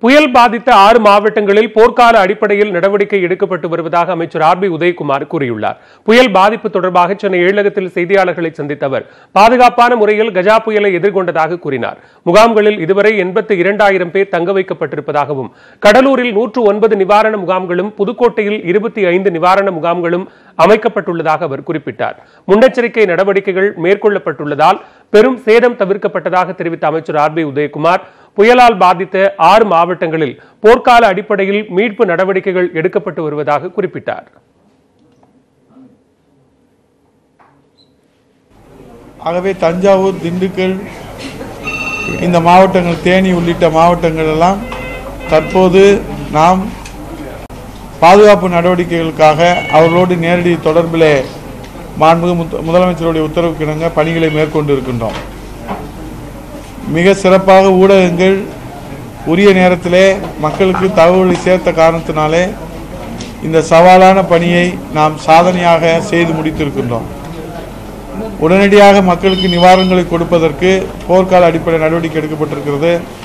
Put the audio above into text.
புயல் பாதித்த ஆறு மாவட்டங்களில் போர்க்கால அடிப்படையில் நடவடிக்கை எடுக்கப்பட்டு வருவதாக அமைச்சர் ஆர் பி உதயகுமார் கூறியுள்ளார் புயல் பாதிப்பு தொடர்பாக சென்னை ஏழகத்தில் செய்தியாளர்களை சந்தித்த அவர் பாதுகாப்பான முறையில் கஜா புயலை எதிர்கொண்டதாக கூறினார் முகாம்களில் இதுவரை எண்பத்தி இரண்டாயிரம் பேர் தங்க வைக்கப்பட்டிருப்பதாகவும் கடலூரில் நூற்று ஒன்பது நிவாரண முகாம்களும் புதுக்கோட்டையில் இருபத்தி ஐந்து நிவாரண முகாம்களும் அமைக்கப்பட்டுள்ளதாக அவர் குறிப்பிட்டார் முன்னெச்சரிக்கை நடவடிக்கைகள் மேற்கொள்ளப்பட்டுள்ளதால் பெரும் சேதம் தவிர்க்கப்பட்டதாக தெரிவித்த அமைச்சர் ஆர் பி உதயகுமார் புயலால் பாதித்த ஆறு மாவட்டங்களில் போர்க்கால அடிப்படையில் மீட்பு நடவடிக்கைகள் எடுக்கப்பட்டு வருவதாக குறிப்பிட்டார் ஆகவே தஞ்சாவூர் திண்டுக்கல் இந்த மாவட்டங்கள் தேனி உள்ளிட்ட மாவட்டங்கள் எல்லாம் தற்போது நாம் பாதுகாப்பு நடவடிக்கைகளுக்காக அவர்களோடு நேரடி தொடர்பிலே மாண்புமிகு முத்த- முதலமைச்சருடைய உத்தரவுக்கு இணங்க பணிகளை மேற்கொண்டு இருக்கின்றோம் மிக சிறப்பாக ஊடகங்கள் உரிய நேரத்திலே மக்களுக்கு தகவலை சேர்த்த காரணத்தினாலே இந்த சவாலான பணியை நாம் சாதனையாக செய்து முடித்திருக்கின்றோம் உடனடியாக மக்களுக்கு நிவாரணங்களை கொடுப்பதற்கு போர்க்கால அடிப்படை நடவடிக்கை எடுக்கப்பட்டிருக்கிறது